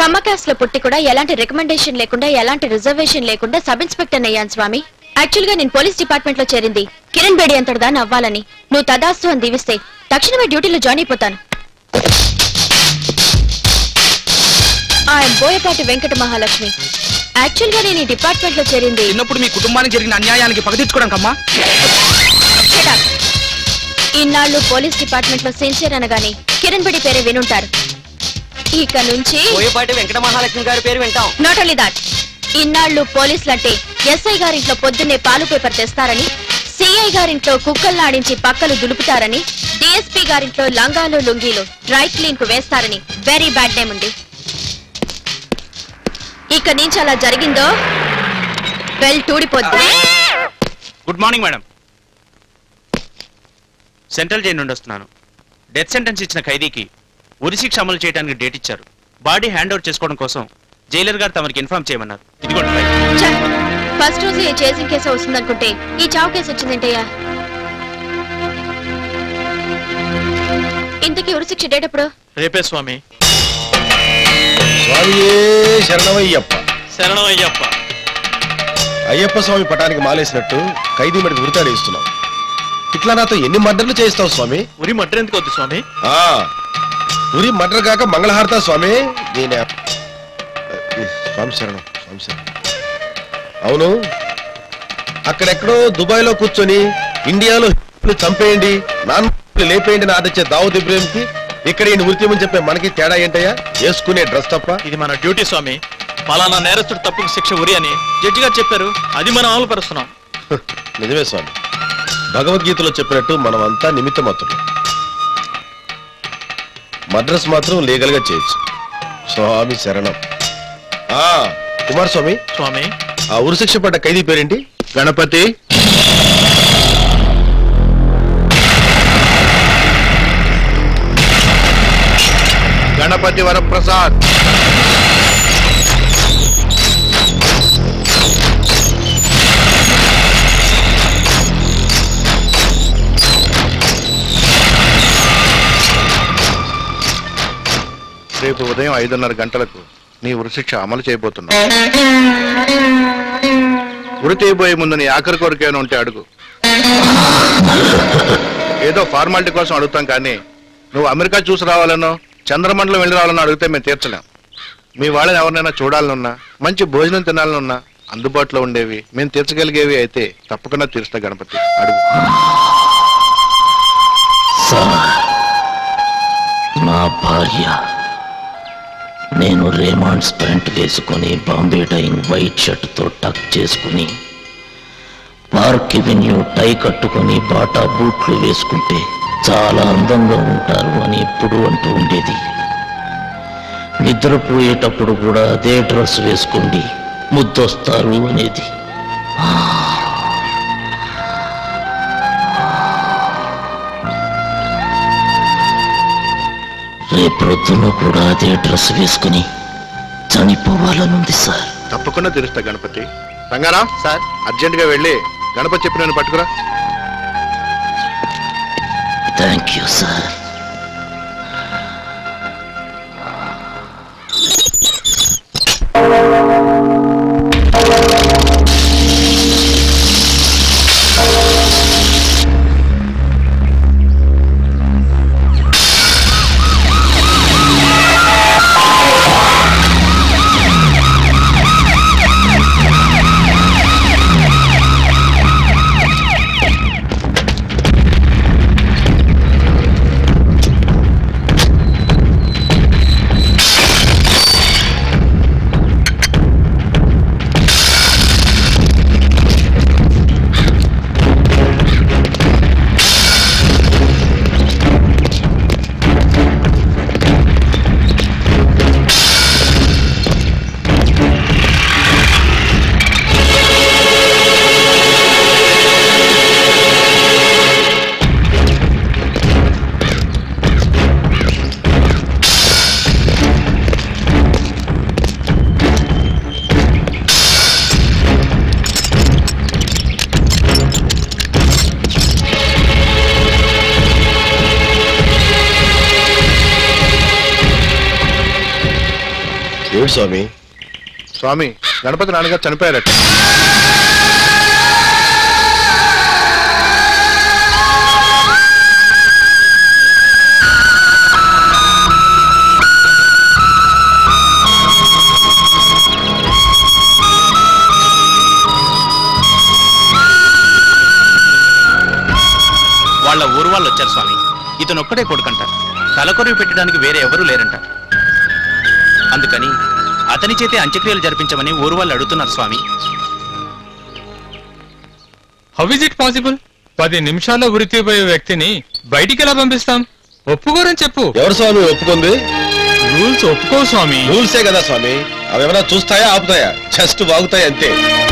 కమ్మ caste లో పుట్టి కూడా ఎలాంటి రికమెండేషన్ లేకుండా ఎలాంటి రిజర్వేషన్ లేకుండా సబ్ ఇన్స్పెక్టర్ అయ్యాను స్వామి యాక్చువల్ గా నేను పోలీస్ డిపార్ట్మెంట్ లో చేరింది కిరణ్ బేడి అంతటి దాన్ని అవ్వాలని నువ్వు తదాస్తు అని దీవిస్తే తక్షణమే డ్యూటీలో జాయిన్ అయిపోతాను ఆయన బోయపాటి వెంకట మహాలక్ష్మి యాక్చువల్ గా నేను ఈ డిపార్ట్మెంట్ లో చేరింది చిన్నప్పుడు మీ కుటుంబానికి జరిగిన అన్యాయానికి పగ తీర్చుకోవడానికి అమ్మా Shut up. ఇన్నాళ్ళు పోలీస్ డిపార్ట్మెంట్ లో సిన్సియర్ అనగానే కిరణ్ బేడి పేరే వినుంటారు ఇక నుంచి పోయేపాటి వెంకట మహాలక్ష్మి గారి పేరు వింటాం నాట్ ఓన్లీ దాట్ ఇన్నాళ్ళు పోలీసులంటే ఎస్ఐ గారింట్లో పొద్దున్నే పాలు పేపర్ తెస్తారని సిఐ గారింట్లో కుక్కల్లాడించి పక్కలు దులుపుతారని డిఎస్పీ గారింట్లో లంగాలు లుంగీలు డ్రై క్లీన్ కు వేస్తారని వెరీ బ్యాడ్ నేమ్ ఉంది ఇక నుంచి అలా జరిగిందో వెల్ టూడిపోద్ది good morning madam central jail నుండి వస్తున్నాను డెత్ సెంటెన్స్ ఇచ్చిన ఖైదీకి ఉరి శిక్ష అమలు చేయడానికి డేట్ ఇచ్చారు బాడీ హ్యాండ్ ఓవర్ చేసుకోవడం కోసం జైలర్ గారు తమరికి ఇన్ఫార్మ్ చేయమన్నారు ఇదిగోండి ఫైల్. ఫస్ట్ రోజు ఈ చేసింగ్ కేసు వస్తుందనుకుంటే ఈ చావు కేసు వచ్చిందేంటయ్యా ఇంతకీ ఉరి శిక్ష డేట్ ఎప్పుడు రేపే స్వామి స్వామియే శరణమయ్యప్ప శరణం అయ్యప్ప అయ్యప్ప స్వామి పటానికి మాలేసినట్టు ఖైదీ మడికి ఉరితాడు ఇస్తున్నావు ఇట్లా నాతో ఎన్ని మర్డర్లు చేయిస్తావు స్వామి ఉరి మడ్ర ఎందుకు వద్దు స్వామి ఆ ఉరి మర్డర్ కాక మంగళహారత స్వామి నేను స్వామి శరణం స్వామి శరణం అవును అక్కడెక్కడో దుబాయ్ లో కూర్చొని ఇండియాలో హిందువులు చంపేయండి నాన్ లేపేయండి నా తెచ్చే దావుద్ ఇబ్రహీంకి ఇక్కడ ఈయన ఉరితీయమని చెప్పే మనకి తేడా ఏంటయ్యా వేసుకునే డ్రెస్ తప్ప ఇది మన డ్యూటీ స్వామి పలానా నేరస్తుడు తప్పుకు శిక్ష ఉరి అని జడ్జి గారు చెప్పారు అది మనం అమలు పరుస్తున్నాం నిజమే స్వామి భగవద్గీతలో చెప్పినట్టు మనం అంతా నిమిత్తమతులు మద్రస్ మాత్రం లీగల్ గా చేయొచ్చు స్వామి శరణం ఆ కుమార్ స్వామి స్వామి ఆ ఉరిశిక్ష పడ్డ ఖైదీ పేరేంటి గణపతి గణపతి వరప్రసాద్ రేపు ఉదయం ఐదున్నర గంటలకు నీ ఉరిశిక్ష అమలు చేయబోతున్నావు ఉరి తీయబోయే ముందు నీ ఆఖరి కోరిక ఏమైనా ఉంటే అడుగు ఏదో ఫార్మాలిటీ కోసం అడుగుతాం కానీ నువ్వు అమెరికా చూసి రావాలనో చంద్రమండలం వెళ్ళి రావాలనో అడిగితే మేము తీర్చలేం మీ వాళ్ళని ఎవరినైనా చూడాలనున్నా మంచి భోజనం తినాలనున్నా అందుబాటులో ఉండేవి మేము తీర్చగలిగేవి అయితే తప్పకుండా తీరుస్తా గణపతి అడుగు సార్ నా భార్య నేను రేమాండ్స్ ప్యాంట్ వేసుకుని బాంబే డైయింగ్ వైట్ షర్ట్తో టక్ చేసుకుని పార్క్ ఎవెన్యూ టై కట్టుకుని బాటా బూట్లు వేసుకుంటే చాలా అందంగా ఉంటారు అని ఎప్పుడు అంటూ ఉండేది నిద్రపోయేటప్పుడు కూడా అదే డ్రెస్ వేసుకోండి ముద్దొస్తారు అనేది రేపొద్దున కూడా అదే డ్రెస్ వేసుకుని చనిపోవాలనుంది సార్ తప్పకుండా తీరుస్తా గణపతి రంగారాం సార్ అర్జెంట్ గా వెళ్ళి గణపతి చెప్పిన పట్టుకురా థ్యాంక్ యూ సార్ ఏమిటి స్వామి స్వామి గణపతి నాన్నగారు చనిపోయారట వాళ్ళ ఊరు వాళ్ళు వచ్చారు స్వామి ఇతను ఒక్కడే కొడుకంట తలకొరివి పెట్టడానికి వేరే ఎవరూ లేరంట అందుకని అతని చేతే అంత్యక్రియలు జరిపించమని ఊరు వాళ్ళు అడుగుతున్నారు స్వామి హౌ ఇస్ ఇట్ పాసిబుల్ పది నిమిషాల్లో ఉరితిపోయే వ్యక్తిని బయటికి ఎలా పంపిస్తాం ఒప్పుకోరని చెప్పు ఎవరు స్వామి ఒప్పుకుంది రూల్స్ ఒప్పుకో స్వామి రూల్సే కదా స్వామి అవి ఏమైనా చూస్తాయా ఆపుతాయా జస్ట్ వాగుతాయి అంతే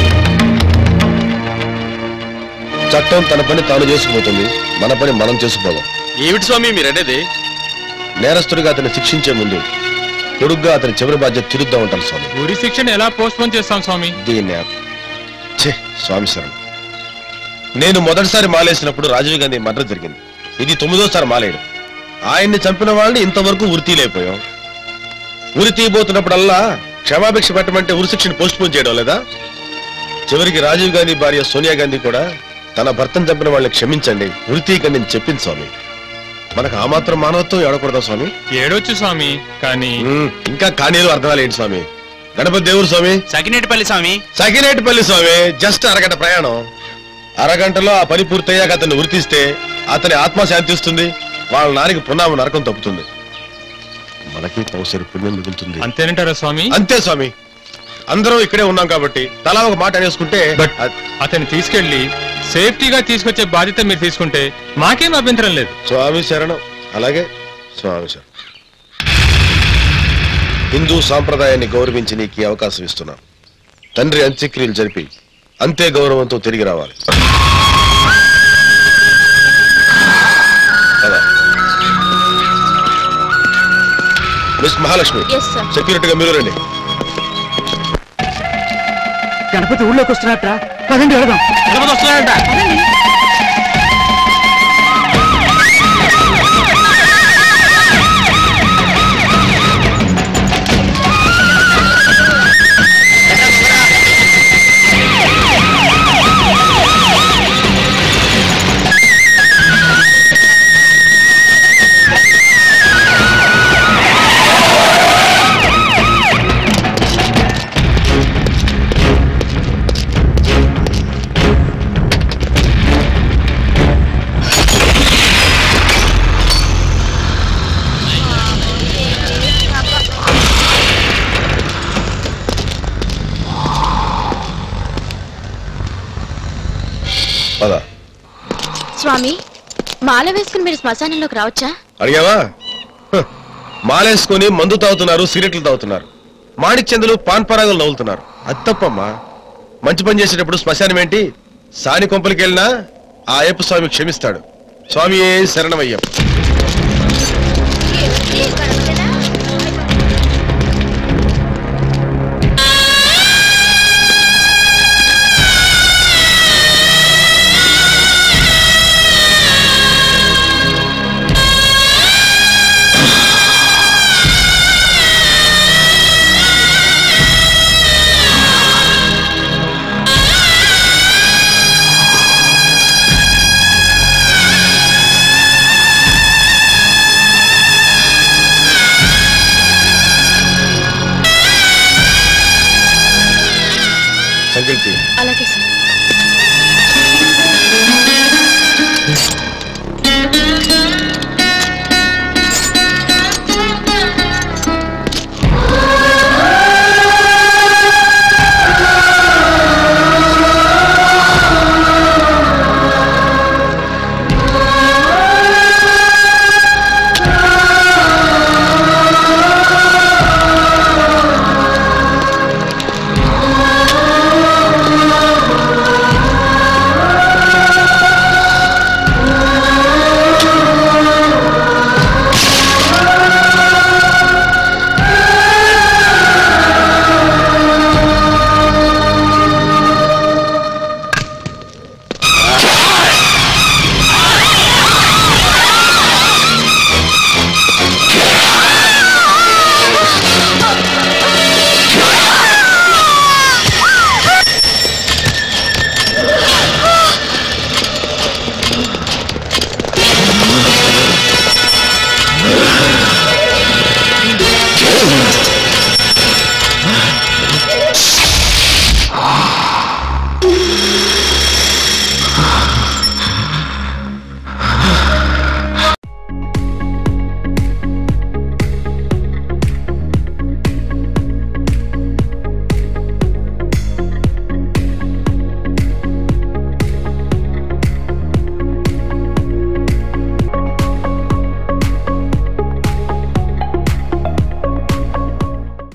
చట్టం తన పని తాను చేసుకుపోతుంది మన పని మనం చేసుకుపోదాం ఏమిటి స్వామి మీరు అనేది నేరస్తుడిగా అతన్ని శిక్షించే ముందు కొడుగ్గా అతని చివరి బాధ్యత తిరుద్దాం ఉంటాను స్వామి ఉరి శిక్షను ఎలా పోస్ట్ పోన్ చేస్తాం స్వామి దీన్ని ఆప్- ఛే స్వామి శరణం నేను మొదటిసారి మాలేసినప్పుడు రాజీవ్ గాంధీ మర్డర్ జరిగింది ఇది తొమ్మిదోసారి మాలేయడం ఆయన్ని చంపిన వాళ్ళని ఇంతవరకు ఉరి తీయలేకపోయాం ఉరి తీయబోతున్నప్పుడల్లా క్షమాభిక్ష పెట్టమంటే ఉరి శిక్షను పోస్ట్ పోన్ చేయడం లేదా చివరికి రాజీవ్ గాంధీ భార్య సోనియా గాంధీ కూడా తన భర్తను చంపిన వాళ్ళని క్షమించండి ఉరి తీయకండి అని చెప్పింది స్వామి మనకు ఆ మాత్రం మానవత్వం ఏడకూడదా స్వామి ఏడొచ్చు స్వామి కానీ ఉమ్, ఇంకా కానీలు అర్థాలేంటి స్వామి గణపతి దేవుడు స్వామి సకినేటిపల్లి స్వామి సకినేటిపల్లి స్వామి జస్ట్ అరగంట ప్రయాణం అరగంటలో ఆ పని పూర్తయ్యాక అతన్ని ఉరితీస్తే అతని ఆత్మ శాంతిస్తుంది వాళ్ళ నానికి పునామ నరకం తప్పుతుంది మనకి పౌసరి పుణ్యం మిగులుతుంది అంతేనంటారా స్వామి అంతే స్వామి అందరం ఇక్కడే ఉన్నాం కాబట్టి తలా ఒక మాట అనేసుకుంటే బట్ అ- అతన్ని తీసుకెళ్లి సేఫ్టీగా తీసుకొచ్చే బాధ్యత మీరు తీసుకుంటే మాకేం అభ్యంతరం లేదు స్వామి శరణం అలాగే స్వామి శరణం హిందూ సాంప్రదాయాన్ని గౌరవించి నీకు ఈ అవకాశం ఇస్తున్నాను తండ్రి అంత్యక్రియలు జరిపి అంతే గౌరవంతో తిరిగి రావాలి పద. మిస్ మహాలక్ష్మి ఎస్ సార్ సెక్యూరిటీగా మీరు రండి గణపతి ఊళ్ళోకి వస్తున్నట్ట పదండి వెళదాం గణపతి వస్తున్నాడంట పద స్వామి మాల వేసుకుని మీరు శ్మశానంలోకి రావచ్చా అడిగావా హ, మాలేసుకొని మందు తాగుతున్నారు సిగరెట్లు తాగుతున్నారు మాణిక్ చందులు పాన్ పరాగులు నవ్వులుతున్నారు అది తప్పమ్మా మంచి పని చేసేటప్పుడు శ్మశానం ఏంటి సాని కొంపలికి వెళ్ళినా ఆ అయ్యప్ప స్వామి క్షమిస్తాడు స్వామి శరణమయ్యప్ప సంకల్పి అలాగే సార్